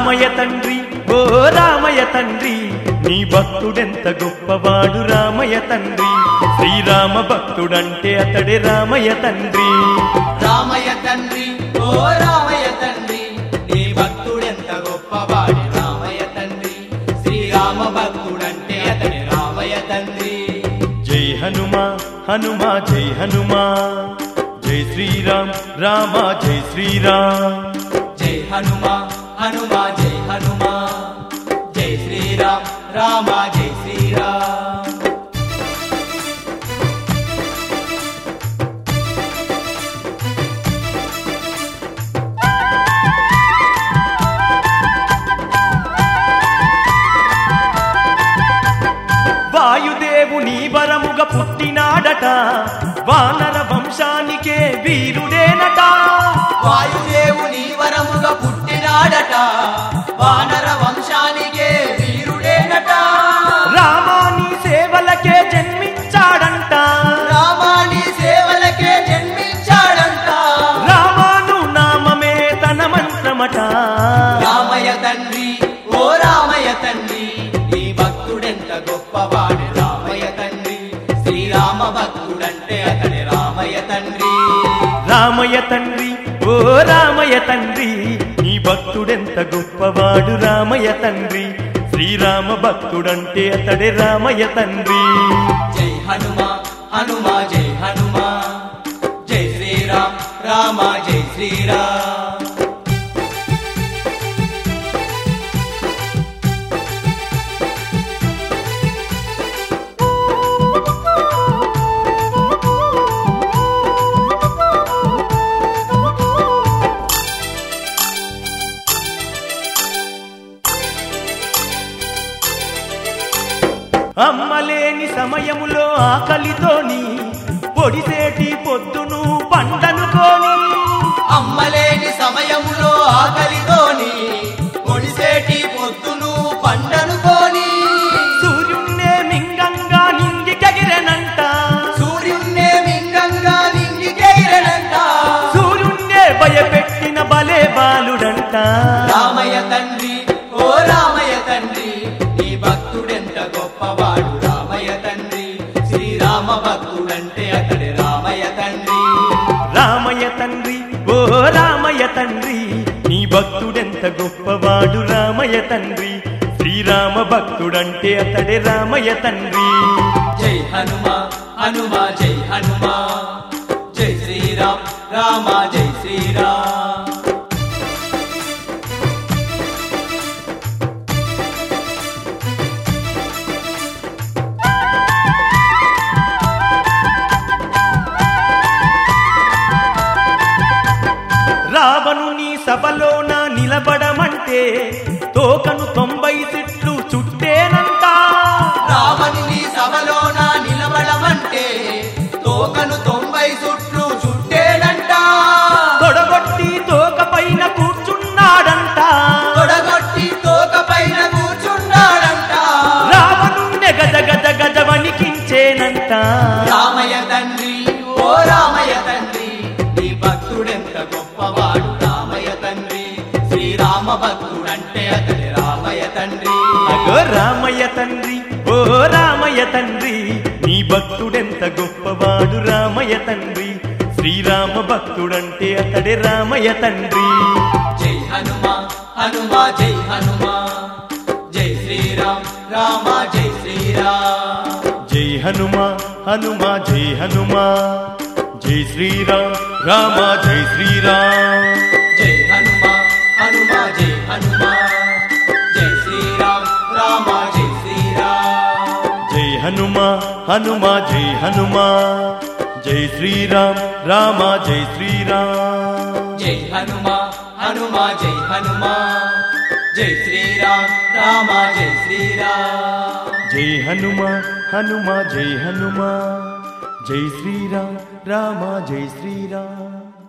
రామయ్య తండ్రి ఓ రామయ్య తండ్రి నీ భక్తుడెంత గొప్పవాడు రామయ్య తండ్రి శ్రీరామ భక్తుడంటే అతడే రామయ్య తండ్రి రామయ్య తండ్రి ఓ రామయ్య తండ్రి నీ భక్తుడెంత గొప్పవాడి రామయ్య తండ్రి శ్రీరామ భక్తుడంటే అతని రామయ్య తండ్రి జై హనుమా హనుమా జై హనుమా జై శ్రీరామ్ రామ జై శ్రీరామ్ జై హనుమా హనుమా జై హనుమా జై శ్రీరామ్ రామ జై శ్రీరామ్ వాయుదేవుని వరముగ పుట్టినాడట వానర వంశానికే వీరుడేనట వాయుదేవుని వరముగా పుట్టినాడట వానర వంశానికే వీరుడేనట రామాని సేవలకే జన్మించాడంట రామాని సేవలకే జన్మించాడంట రామాను నామమే తన మంత్రమట రామయ్య తండ్రి ఓ రామయ్య తండ్రి నీ భక్తుడెంత గొప్పవాడు రామయ్య తండ్రి శ్రీరామ భక్తుడంటే అతడి రామయ్య తండ్రి రామయ్య తండ్రి ఓ రామయ్య తండ్రి నీ భక్తుడెంత గొప్పవాడు రామయ్య తండ్రి శ్రీరామ భక్తుడంటే అతడే రామయ్య తండ్రి జై హనుమా హనుమా జై హనుమా జై శ్రీరామ్ రామ జై శ్రీరామ్ అమ్మలేని సమయములో ఆకలితోని పొడిసేటి పొద్దును పంటనుకోని అమ్మలేని సమయములో ఆకలితోని ఒడిసేటి పొద్దును పండనుకోని సూర్యున్నే మింగంగా నింగి కగిరెనంట సూర్యున్నే మింగంగా నింగికెగిరనంట సూర్యున్నే భయపెట్టిన బలే బాలుడంట రామయ్య తండ్రి ఓ రామయ్య తండ్రి నీ భక్తుడెంత గొప్పవాడు రామయ్య తండ్రి శ్రీరామ భక్తుడంటే అతడి రామయ్య తండ్రి రామయ్య తండ్రి ఓ రామయ్య తండ్రి నీ భక్తుడెంత గొప్పవాడు రామయ్య తండ్రి శ్రీరామ భక్తుడంటే అతడే రామయ్య తండ్రి జై హనుమా హనుమా జై హనుమా జై శ్రీరామ్ రామ జై శ్రీరామ్ రావణుని సభలోన నిలబడమంటే తోకను తొంభై సిట్లు చుట్టేనంట రావణుని సభలోన నిలబడమంటే తోకను తొంభై సుట్లు చుట్టేనంట తొడగొట్టి తోక పైన కూర్చున్నాడంట తొడగొట్టి తోక పైన కూర్చున్నాడంట రావణుణ్ణి గజ గజ గజ వణికించేనంట రామయ్య తండ్రి ఓ రామయ్య తండ్రి నీ భక్తుడెంత గొప్పవాడు రామయ్య తండ్రి శ్రీరామ భక్తుడంటే అతడి రామయ్య తండ్రి అగో రామయ్య తండ్రి ఓ రామయ్య తండ్రి నీ భక్తుడెంత గొప్పవాడు రామయ్య తండ్రి శ్రీరామ భక్తుడంటే అతడే రామయ్య తండ్రి జై హనుమా హనుమా జై హనుమా జై శ్రీరామ్ రామ జై శ్రీరామ్ జై హనుమా హనుమా జై హనుమా జై శ్రీరామ్ రామ జై శ్రీరామ్ జై హనుమా హనుమా జై హనుమా జై శ్రీరామ్ రామ జై శ్రీరామ్ జై హనుమా హనుమా జై హనుమా జై శ్రీరామ్ రామ జై శ్రీరామ్ జై హనుమా హనుమా జై హనుమా జై శ్రీరామ్ రామ జై శ్రీరామ్ జై హనుమా హనుమా జై హనుమా జై శ్రీరామ్ రామ జై శ్రీరామ్